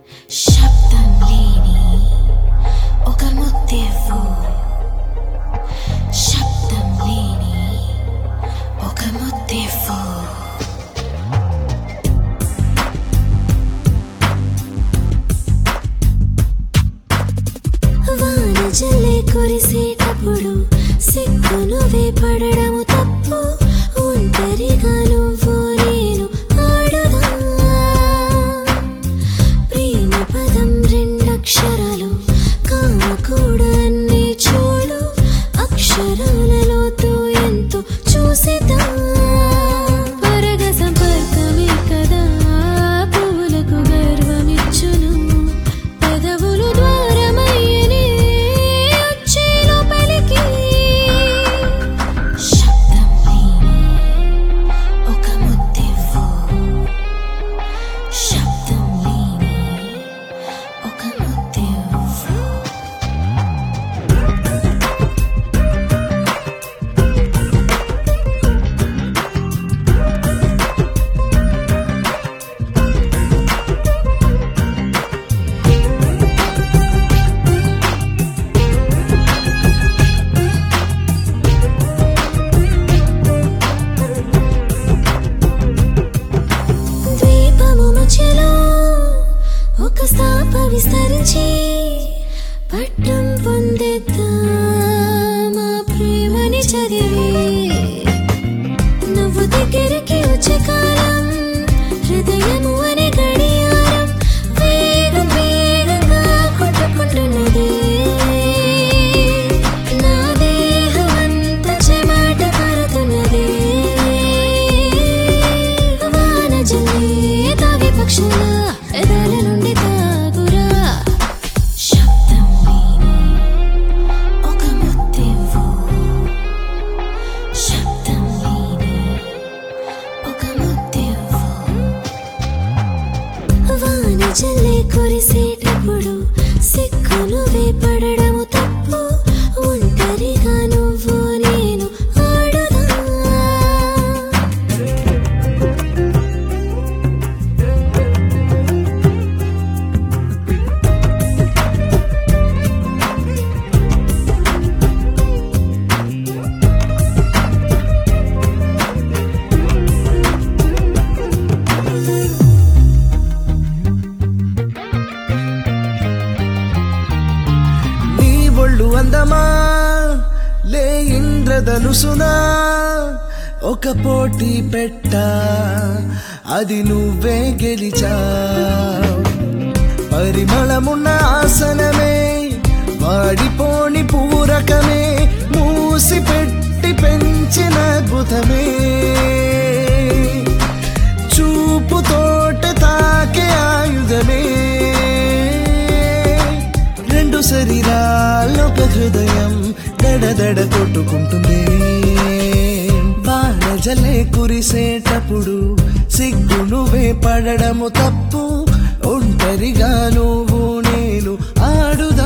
శబ్దం లేని ఒక ముద్దెవ్వు శబ్దం లేని ఒక ముద్దెవ్వు వాన జల్లే కురిసేటప్పుడు సిగ్గును వేపడము తప్పు ఒంటరిగా నువ్వు నేను ఆడుదా ప్రేమ పదం రెండక్షరాలు కామ కూడా అన్ని చూడు అక్షరాలలోతో ఎంతో చూసేదా పరగ సంపర్కమే కదా పువ్వులకు గర్వమిచ్చును పెదవులు ద్వారమయ్యనే వచ్చే లోపలికి శబ్దం లేని ఒక ముద్దెవ్వు శబ్దం లేని ఒక ముద్దెవ్వు ద్వీపము మధ్యలో ఒక స్థాప విస్తరించి పట్టం పొందేద్దా మా ప్రేమని చదివి నువ్వు దగ్గరికి వచ్చే కాలం హృదయము అనే గడియారం వేగం వేగంగా కొట్టుకుంటున్నది నా దేహం అంతా చెమట పడుతున్నది వాన జల్లే తాగే పక్షుల ఎదాల నుండి తాగురా శబ్దం లేని ఒక ముద్దెవ్వు శబ్దం లేని ఒక ముద్దెవ్వు వాన జల్లే కురిసేటప్పుడు సిక్కులు వేపడము తప్పు ఒంటరిగా నువ్వు నేను ఆడుదా నీ ఒళ్ళు అందమా లే ఇంద్రధనుసునా ఒక పోటీ పెట్ట అది నువ్వే గెలిచా పరిమళమున్న ఆసనమే వాడిపోని పూరకమే మూసి పెట్టి పెంచిన అద్భుతమే చూపుతోట తాకే ఆయుధమే రెండు శరీరాల్లో ఒక హృదయం దడదడ కొట్టుకుంటుంది బాణజలే కురిసేటప్పుడు సిగ్గు నువ్వే పడడము తప్పు ఒంటరిగా నువ్వు నేను ఆడుదా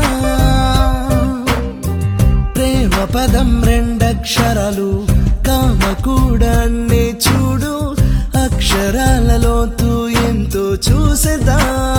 ప్రేమ పదం రెండక్షరాలు కామ కూడా అన్ని చూడు అక్షరాలలోతూ ఎంతో చూసేదా